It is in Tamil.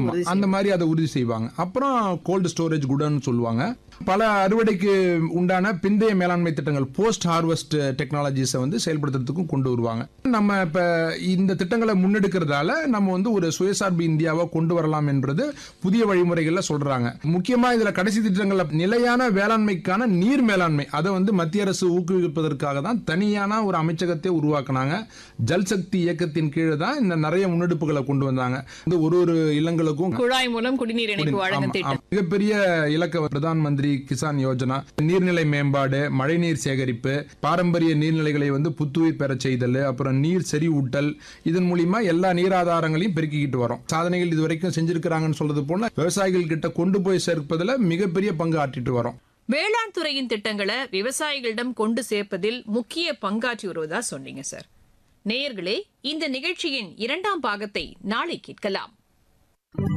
ஆமா அந்த மாதிரி அதை உறுதி செய்வாங்க அப்புறம் கோல்டு ஸ்டோரேஜ் குடன்னு சொல்லுவாங்க பல அறுவடைக்கு உண்டான பிந்தைய மேலாண்மை திட்டங்கள் போஸ்ட் ஹார்வெஸ்ட் டெக்னாலஜிஸை வந்து செயல்படுத்துறதுக்கும் கொண்டு வருவாங்க நம்ம இப்ப இந்த திட்டங்களை முன்னெடுக்கிறதால நம்ம வந்து ஒரு சுயசார்பு இந்தியாவை கொண்டு வரலாம் என்றது புதிய வழிமுறைகள்ல சொல்றாங்க முக்கியமா இதுல கடைசி திட்டங்கள்ல நிலையான வேளாண்மைக்கான நீர் மேலாண்மை அதை வந்து மத்திய அரசு ஊக்குவிப்பதற்காக தான் தனியான ஒரு அமைச்சகத்தை உருவாக்குனாங்க ஜல் சக்தி இயக்கத்தின் கீழே தான் இந்த நிறைய முன்னெடுப்புகளை கொண்டு வந்தாங்க இந்த ஒரு ஒரு இல்லங்களுக்கும் குழாய் மூலம் குடிநீர் இணைப்பு வழங்கும் ஆமா, திட்டம் ஆமா. மிகப்பெரிய இலக்க பிரதான் மந்திரி கிசான் யோஜனா நீர்நிலை மேம்பாடு மழைநீர் சேகரிப்பு பாரம்பரிய நீர்நிலைகளை வந்து புத்துயிர் பெறச் செய்தல் அப்புறம் நீர் செறிவூட்டல் இதன் மூலியமா எல்லா நீராதாரங்களையும் பெருக்கிக்கிட்டு வரோம் சாதனைகள் இது வரைக்கும் செஞ்சிருக்கிறாங்கன்னு சொல்றது போல விவசாயிகள் கிட்ட கொண்டு போய் சேர்ப்பதுல மிகப்பெரிய பங்கு ஆற்றிட்டு வரோம் வேளாண் துறையின் திட்டங்களை விவசாயிகளிடம் கொண்டு சேர்ப்பதில் முக்கிய பங்காற்றி வருவதா சொன்னீங்க சார் நேயர்களே இந்த நிகழ்ச்சியின் இரண்டாம் பாகத்தை நாளை கேட்கலாம்